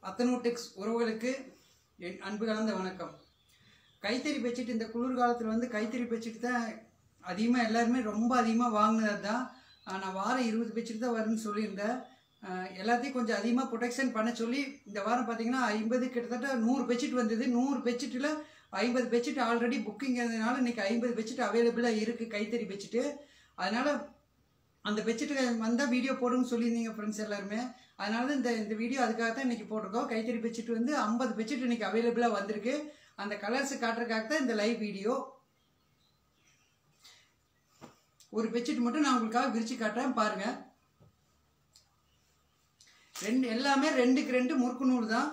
அத்தனூடெக்ஸ் உறவுகளுக்கு என் அன்பு கலந்த வணக்கம் கைத்தறி பெட்ஷீட் இந்த குளிர் காலத்தில் வந்து கைத்தறி பெட்ஷீட் தான் அதிகமாக எல்லாருமே ரொம்ப அதிகமாக வாங்கினது தான் நான் வாரம் இருபது பெட்ஷீட் தான் வரும்னு சொல்லியிருந்தேன் ஆஹ் எல்லாத்தையும் கொஞ்சம் அதிகமாக ப்ரொடெக்ஷன் பண்ண சொல்லி இந்த வாரம் பார்த்தீங்கன்னா ஐம்பது கிட்டத்தட்ட நூறு பெட்ஷீட் வந்தது நூறு பெட்ஷீட்டில் ஐம்பது பெட்ஷீட் ஆல்ரெடி புக்கிங் இருந்ததுனால இன்னைக்கு ஐம்பது பெட்ஷீட் அவைலபிளாக இருக்குது கைத்தறி பெட்ஷீட்டு அதனால் அந்த பெட்ஷீட்டு வந்தால் வீடியோ போடுன்னு சொல்லியிருந்தீங்க ஃப்ரெண்ட்ஸ் எல்லாருமே அதனால தான் இந்த இந்த வீடியோ அதுக்காக தான் இன்றைக்கி போட்டிருக்கோம் கைத்தறி பெட்ஷீட் வந்து ஐம்பது பெட்ஷீட் இன்னைக்கு அவைலபிளாக வந்திருக்கு அந்த கலர்ஸ் காட்டுறதுக்காக தான் இந்த லைவ் வீடியோ ஒரு பெட்ஷீட் மட்டும் நான் உங்களுக்காக விரிச்சு காட்டுறேன் பாருங்க ரெண்டு எல்லாமே ரெண்டுக்கு ரெண்டு முறுக்கு நூல் தான்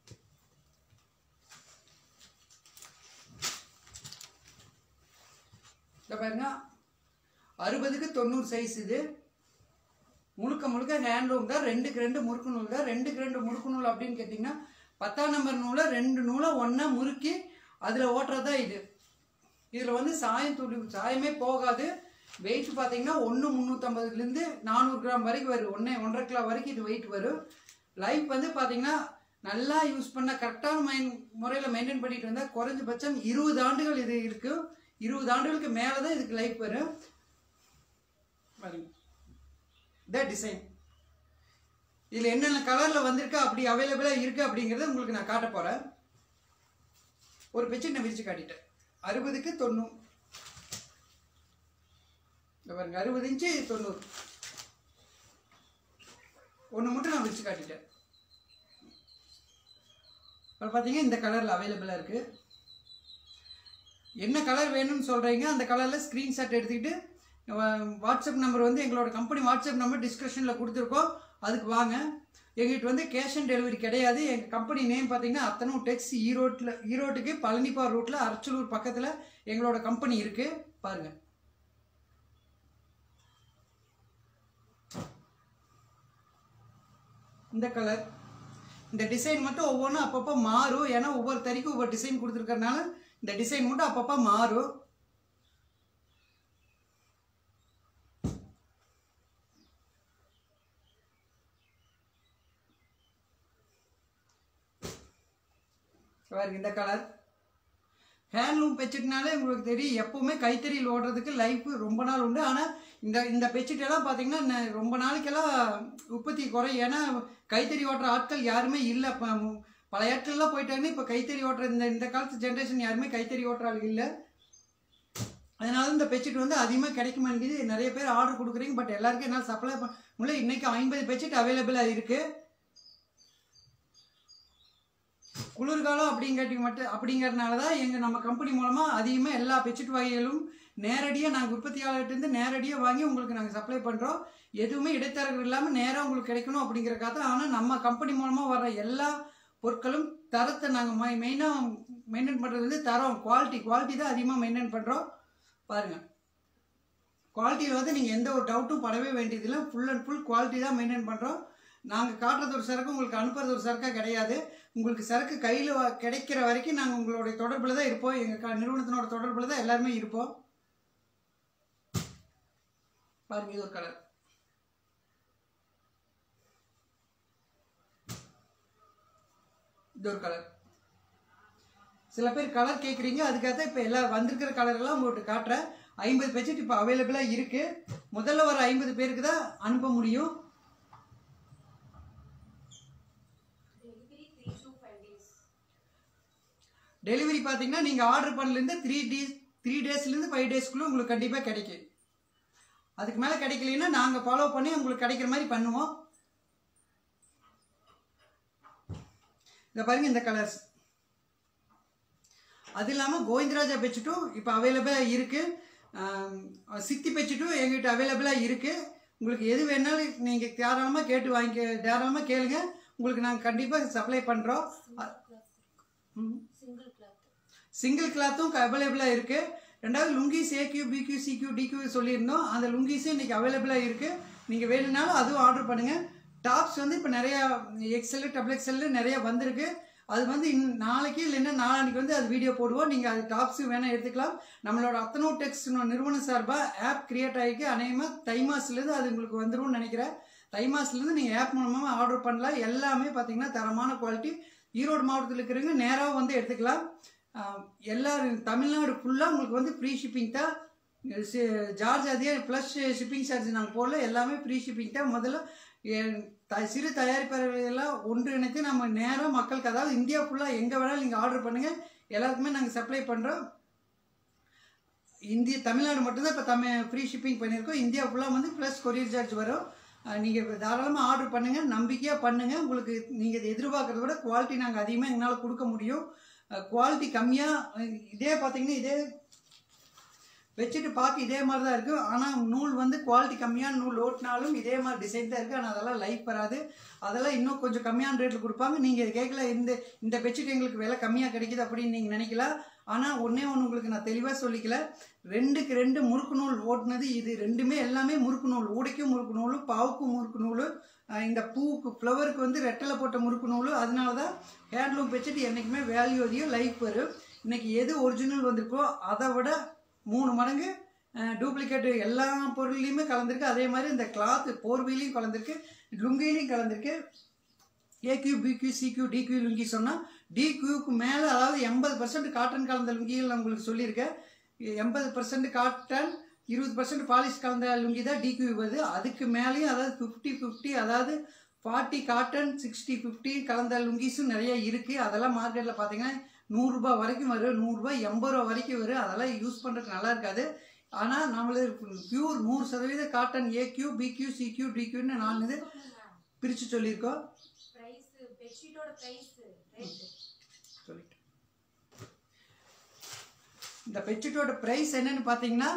இந்த பாருங்க அறுபதுக்கு தொண்ணூறு சைஸ் இது முழுக்க முழுக்க ஹேண்ட்லூம் தான் ரெண்டுக்கு ரெண்டு முறுக்கு நூல் தான் ரெண்டுக்கு ரெண்டு முறுக்கு நூல் அப்படின்னு கேட்டிங்கன்னா பத்தாம் நம்பர் நூலை ரெண்டு நூலை ஒன்றா முறுக்கி அதில் ஓட்டுறது தான் இது இதில் வந்து சாயம் துளி சாயமே போகாது வெயிட் பார்த்தீங்கன்னா ஒன்று முந்நூற்றம்பதுலேருந்து நானூறு கிராம் வரைக்கும் வரும் ஒன்றே ஒன்றரை கிலோ வரைக்கும் இது வெயிட் வரும் லைஃப் வந்து பார்த்தீங்கன்னா நல்லா யூஸ் பண்ண கரெக்டான மைன் முறையில் மெயின்டைன் பண்ணிட்டு வந்தால் குறைஞ்சபட்சம் இருபது ஆண்டுகள் இது இருக்குது இருபது ஆண்டுகளுக்கு மேலே தான் இதுக்கு லைஃப் வரும் பாருங்க இதான் டிசைன் இதில் என்னென்ன கலரில் வந்திருக்கு அப்படி அவைலபிளாக இருக்குது அப்படிங்கிறத உங்களுக்கு நான் காட்ட போகிறேன் ஒரு பெட்ஷீட் நான் விரிச்சு காட்டிட்டேன் அறுபதுக்கு தொண்ணூறு இந்த பாருங்க அறுபது இன்ச்சு தொண்ணூறு ஒன்று மட்டும் நான் விரிச்சு காட்டிட்டேன் அப்புறம் பார்த்தீங்கன்னா இந்த கலரில் அவைலபிளாக இருக்குது என்ன கலர் வேணும்னு சொல்கிறீங்க அந்த கலரில் ஸ்க்ரீன்ஷாட் எடுத்துக்கிட்டு வா- வாட்ஸ்அப் நம்பர் வந்து எங்களோட கம்பெனி வாட்ஸ்அப் நம்பர் டிஸ்கிரிப்ஷனில் கொடுத்துருக்கோம் அதுக்கு வாங்க எங்ககிட்ட வந்து கேஷ் ஆன் டெலிவரி கிடையாது எங்கள் கம்பெனி நேம் பார்த்தீங்கன்னா அத்தனும் டெக்ஸ் ஈரோட்டில் ஈரோட்டுக்கு பழனிப்பார் ரோட்டில் அரச்சலூர் பக்கத்தில் எங்களோட கம்பெனி இருக்குது பாருங்கள் இந்த கலர் இந்த டிசைன் மட்டும் ஒவ்வொன்றும் அப்பப்போ மாறும் ஏன்னா ஒவ்வொரு தறிக்கும் ஒவ்வொரு டிசைன் கொடுத்துருக்கறனால இந்த டிசைன் மட்டும் அப்பப்போ மாறும் பாருங்க இந்த கலர் ஹேண்ட்லூம் பெட்ஷீட்னாலே உங்களுக்கு தெரியும் எப்பவுமே கைத்தறியில் ஓடுறதுக்கு லைஃப் ரொம்ப நாள் உண்டு ஆனால் இந்த இந்த பெட்ஷீட் எல்லாம் பார்த்தீங்கன்னா ந- ரொம்ப நாளைக்கெல்லாம் உற்பத்தி குறை ஏன்னா கைத்தறி ஓட்டுற ஆட்கள் யாருமே இல்லை இப்போ பல ஆட்கள்லாம் போயிட்டாங்கன்னா இப்போ கைத்தறி ஓட்டுற இந்த இந்த காலத்து ஜென்ரேஷன் யாருமே கைத்தறி ஓட்டுற ஆள் இல்லை அதனால இந்த பெட்ஷீட் வந்து அதிகமாக கிடைக்க மாட்டேங்குது நிறைய பேர் ஆர்டர் கொடுக்குறீங்க பட் எல்லாருக்கும் என்னால் சப்ளை பண்ண முடியல இன்னைக்கு ஐம்பது பெட்ஷீட் அவைலபிளாக இருக்குது குளிர்காலம் அப்படிங்காட்டி மட்டும் அப்படிங்கறதுனால தான் எங்கள் நம்ம கம்பெனி மூலமாக அதிகமாக எல்லா பெட்ஷீட் வகைகளும் நேரடியாக நாங்கள் உற்பத்தியாளர்கிட்டருந்து நேரடியாக வாங்கி உங்களுக்கு நாங்கள் சப்ளை பண்ணுறோம் எதுவுமே இடைத்தரகர் இல்லாமல் நேராக உங்களுக்கு கிடைக்கணும் அப்படிங்கிறக்காக தான் ஆனால் நம்ம கம்பெனி மூலமாக வர எல்லா பொருட்களும் தரத்தை நாங்கள் மெ மெயினாக மெயின்டைன் பண்ணுறது வந்து தரம் குவாலிட்டி குவாலிட்டி தான் அதிகமாக மெயின்டைன் பண்ணுறோம் பாருங்கள் குவாலிட்டியில் வந்து நீங்கள் எந்த ஒரு டவுட்டும் படவே வேண்டியதில்லை ஃபுல் அண்ட் ஃபுல் குவாலிட்டி தான் மெயின்டைன் பண்ணுறோம் நாங்கள் காட்டுறது ஒரு சரக்கு உங்களுக்கு அனுப்புறது ஒரு சரக்காக கிடையாது உங்களுக்கு சரக்கு கையில் கிடைக்கிற வரைக்கும் நாங்கள் உங்களுடைய தொடர்பில் தான் இருப்போம் எங்கள் க நிறுவனத்தினோட தொடர்பில் தான் எல்லாருமே இருப்போம் பாருங்க இது ஒரு கலர் இது ஒரு கலர் சில பேர் கலர் கேட்குறீங்க அதுக்காக தான் இப்போ எல்லா வந்திருக்கிற கலரெல்லாம் உங்களுக்கு காட்டுறேன் ஐம்பது பெட்ஷீட் இப்போ அவைலபிளாக இருக்குது முதல்ல வர ஐம்பது பேருக்கு தான் அனுப்ப முடியும் டெலிவரி பார்த்தீங்கன்னா நீங்கள் ஆர்டர் பண்ணலேருந்து த்ரீ டேஸ் த்ரீ டேஸ்லேருந்து ஃபைவ் டேஸ்க்குள்ளே உங்களுக்கு கண்டிப்பாக கிடைக்கும் அதுக்கு மேலே கிடைக்கலைன்னா நாங்கள் ஃபாலோ பண்ணி உங்களுக்கு கிடைக்கிற மாதிரி பண்ணுவோம் இதை பாருங்க இந்த கலர்ஸ் அது இல்லாமல் கோவிந்தராஜா பெட்ஷீட்டும் இப்போ அவைலபிளாக இருக்குது சித்தி பெட்ஷீட்டும் எங்கிட்ட அவைலபிளாக இருக்குது உங்களுக்கு எது வேணாலும் நீங்கள் தாராளமாக கேட்டு வாங்கிக்க தாராளமாக கேளுங்க உங்களுக்கு நாங்கள் கண்டிப்பாக சப்ளை பண்ணுறோம் சிங்கிள் கிளாத் சிங்கிள் கிளாத்தும் அவைலபிளாக இருக்குது ரெண்டாவது லுங்கிஸ் ஏக்யூ பிக்யூ சிக்யூ டிக்யூ சொல்லியிருந்தோம் அந்த லுங்கிஸும் இன்றைக்கி அவைலபிளாக இருக்குது நீங்கள் வேணும்னாலும் அதுவும் ஆர்டர் பண்ணுங்கள் டாப்ஸ் வந்து இப்போ நிறையா எக்ஸல் டபுள் எக்ஸல் நிறையா வந்திருக்கு அது வந்து இன் நாளைக்கு இல்லைன்னா நாளான்னைக்கு வந்து அது வீடியோ போடுவோம் நீங்கள் அது டாப்ஸ் வேணால் எடுத்துக்கலாம் நம்மளோட அத்தனோ டெக்ஸ் நிறுவனம் சார்பாக ஆப் கிரியேட் ஆகிக்கு அநேகமாக தை மாதத்துலேருந்து அது உங்களுக்கு வந்துரும்னு நினைக்கிறேன் தை மாதத்துலேருந்து நீங்கள் ஆப் மூலமாக ஆர்டர் பண்ணலாம் எல்லாமே பார்த்தீங்கன்னா தரமான குவாலிட்டி ஈரோடு மாவட்டத்தில் இருக்கிறவங்க நேராக வந்து எடுத்துக்கலாம் ஆஹ் எல்லாரும் தமிழ்நாடு ஃபுல்லாக உங்களுக்கு வந்து ஃப்ரீ ஷிப்பிங் தான் சார்ஜ் அதே ப்ளஸ் ஷிப்பிங் சார்ஜ் நாங்கள் போடல எல்லாமே ஃப்ரீ ஷிப்பிங் தான் முதல்ல என் த- சிறு தயாரிப்பாளர்கள் எல்லாம் ஒன்றிணைத்து நம்ம நேராக மக்களுக்கு அதாவது இந்தியா ஃபுல்லாக எங்கே வேணாலும் நீங்கள் ஆர்டர் பண்ணுங்கள் எல்லாருக்குமே நாங்கள் சப்ளை பண்ணுறோம் இந்திய தமிழ்நாடு மட்டும்தான் இப்போ தமிழ் ஃப்ரீ ஷிப்பிங் பண்ணியிருக்கோம் இந்தியா ஃபுல்லாக வந்து ப்ளஸ் கொரியர் சார்ஜ் வரும் நீங்கள் தாராளமாக ஆர்டர் பண்ணுங்கள் நம்பிக்கையாக பண்ணுங்கள் உங்களுக்கு நீங்கள் இதை எதிர்பார்க்கறத விட குவாலிட்டி நாங்கள் அதிகமாக எங்களால் கொடுக்க முடியும் குவாலிட்டி கம்மியாக இதே பார்த்தீங்கன்னா இதே வச்சுட்டு பார்க்க இதே மாதிரி தான் இருக்குது ஆனால் நூல் வந்து குவாலிட்டி கம்மியான நூல் ஓட்டினாலும் இதே மாதிரி டிசைன் தான் இருக்குது ஆனால் அதெல்லாம் லைஃப் வராது அதெல்லாம் இன்னும் கொஞ்சம் கம்மியான ரேட்டில் கொடுப்பாங்க நீங்கள் கேட்கல இந்த இந்த பெட்ஷீட் எங்களுக்கு விலை கம்மியாக கிடைக்குது அப்படின்னு நீங்கள் நினைக்கலாம் ஆனால் ஒன்றே ஒன்று உங்களுக்கு நான் தெளிவாக சொல்லிக்கல ரெண்டுக்கு ரெண்டு முறுக்கு நூல் ஓட்டுனது இது ரெண்டுமே எல்லாமே முறுக்கு நூல் ஊடைக்கும் முறுக்கு நூல் பாவுக்கும் முறுக்கு நூல் அஹ் இந்த பூவுக்கு ஃப்ளவருக்கு வந்து ரெட்டலை போட்ட முறுக்கு நூல் அதனால தான் ஹேண்ட்லூம் பெட்ஷீட் என்றைக்குமே வேல்யூ அதிகம் லைஃப் வரும் இன்னைக்கு எது ஒரிஜினல் வந்திருக்கோ அதை விட மூணு மடங்கு டூப்ளிகேட் எல்லா பொருள்லையுமே கலந்துருக்கு அதே மாதிரி இந்த கிளாத் போர்வையிலையும் கலந்துருக்கு லுங்கிலையும் கலந்துருக்கு ஏக்யூ பிக்யூ சிக்யூ டிக்யூ லுங்கி சொன்னால் டிக்யூக்கு மேலே அதாவது எண்பது பர்சன்ட் காட்டன் கலந்த லுங்கிகள் நான் உங்களுக்கு சொல்லியிருக்கேன் எண்பது பர்சன்ட் காட்டன் இருபது பர்சன்ட் பாலிஷ் கலந்த லுங்கி தான் டிக்யூ வருது அதுக்கு மேலேயும் அதாவது ஃபிஃப்டி ஃபிஃப்டி அதாவது ஃபார்ட்டி காட்டன் சிக்ஸ்டி ஃபிஃப்டி கலந்த லுங்கிஸும் நிறைய இருக்குது அதெல்லாம் மார்க்கெட்டில் பார்த்தீங்கன்னா நூறுரூபா வரைக்கும் வரும் நூறுரூபா எண்பது ரூபா வரைக்கும் வரும் அதெல்லாம் யூஸ் பண்ணுறதுக்கு நல்லா இருக்காது ஆனால் நம்மளுக்கு பியூர் நூறு சதவீத காட்டன் ஏக்யூ பிக்யூ சிக்யூ டிக்யூன்னு நாலு இது பிரித்து சொல்லியிருக்கோம் பிரைஸ் பெட்ஷீட்டோட பிரைஸ் ரேட் சொல்லிட்டு இந்த பெட்ஷீட்டோட ப்ரைஸ் என்னன்னு பார்த்தீங்கன்னா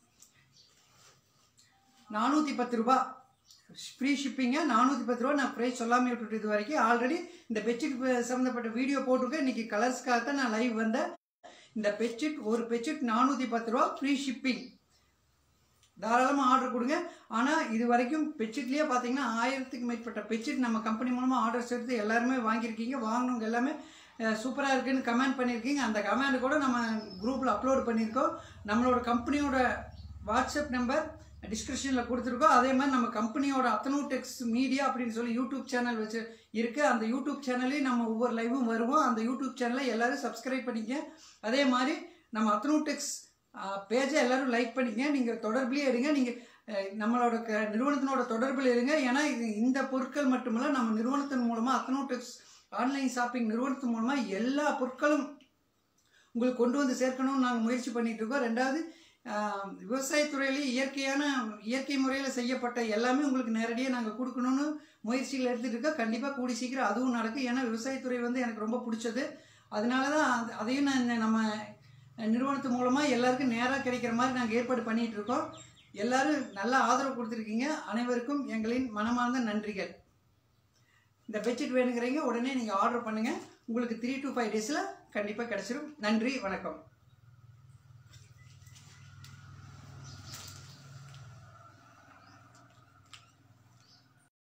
நானூற்றி பத்து ரூபா ஃப்ரீ ஷிப்பிங்க நானூற்றி பத்து ரூபா நான் ப்ரைஸ் சொல்லாமல் விட்டுட்டு இது வரைக்கும் ஆல்ரெடி இந்த பெட்ஷீட் சம்மந்தப்பட்ட வீடியோ போட்டிருக்கேன் இன்னைக்கு கலர்ஸ்க்காக தான் நான் லைவ் வந்தேன் இந்த பெட்ஷீட் ஒரு பெட்ஷீட் நானூற்றி பத்து ரூபா ஃப்ரீ ஷிப்பிங் தாராளமாக ஆர்டர் கொடுங்க ஆனால் இது வரைக்கும் பெட்ஷீட்லேயே பார்த்தீங்கன்னா ஆயிரத்துக்கு மேற்பட்ட பெட்ஷீட் நம்ம கம்பெனி மூலமாக ஆர்டர்ஸ் எடுத்து எல்லாருமே வாங்கியிருக்கீங்க வாங்கினவங்க எல்லாமே சூப்பராக இருக்குன்னு கமெண்ட் பண்ணியிருக்கீங்க அந்த கமெண்ட் கூட நம்ம குரூப்பில் அப்லோட் பண்ணியிருக்கோம் நம்மளோட கம்பெனியோட வாட்ஸ்அப் நம்பர் டிஸ்கிரிப்ஷனில் கொடுத்துருக்கோம் அதே மாதிரி நம்ம கம்பெனியோட அத்தனூ டெக்ஸ் மீடியா அப்படின்னு சொல்லி யூடியூப் சேனல் வச்சு இருக்குது அந்த யூடியூப் சேனல்லையும் நம்ம ஒவ்வொரு லைவும் வருவோம் அந்த யூடியூப் சேனலை எல்லாரும் சப்ஸ்கிரைப் பண்ணிக்க அதே மாதிரி நம்ம அத்தனூ டெக்ஸ் பேஜை எல்லாரும் லைக் பண்ணிக்க நீங்கள் தொடர்புலேயே இருங்க நீங்கள் நம்மளோட க நிறுவனத்தினோட தொடர்பில் இருங்க ஏன்னா இது இந்த பொருட்கள் மட்டுமல்ல நம்ம நிறுவனத்தின் மூலமாக அத்தனூ டெக்ஸ் ஆன்லைன் ஷாப்பிங் நிறுவனத்தின் மூலமாக எல்லா பொருட்களும் உங்களுக்கு கொண்டு வந்து சேர்க்கணும்னு நாங்கள் முயற்சி பண்ணிட்டு இருக்கோம் ரெண்டாவது ஆஹ், விவசாயத்துறையிலேயே இயற்கையான இயற்கை முறையில் செய்யப்பட்ட எல்லாமே உங்களுக்கு நேரடியாக நாங்கள் கொடுக்கணும்னு முயற்சிகள் எடுத்துகிட்டு இருக்கோம் கண்டிப்பாக கூடி சீக்கிரம் அதுவும் நடக்கும் ஏன்னா விவசாயத்துறை வந்து எனக்கு ரொம்ப பிடிச்சது அதனால தான் அது- அதையும் நான் இந்த நம்ம நிறுவனத்து மூலமாக எல்லாருக்கும் நேராக கிடைக்கிற மாதிரி நாங்கள் ஏற்பாடு பண்ணிட்டு இருக்கோம் எல்லாரும் நல்ல ஆதரவு கொடுத்துருக்கீங்க அனைவருக்கும் எங்களின் மனமார்ந்த நன்றிகள் இந்த பெட்ஷீட் வேணுங்கிறீங்க உடனே நீங்கள் ஆர்டர் பண்ணுங்கள் உங்களுக்கு த்ரீ to ஃபைவ் டேஸில் கண்டிப்பாக கிடச்சிரும் நன்றி வணக்கம்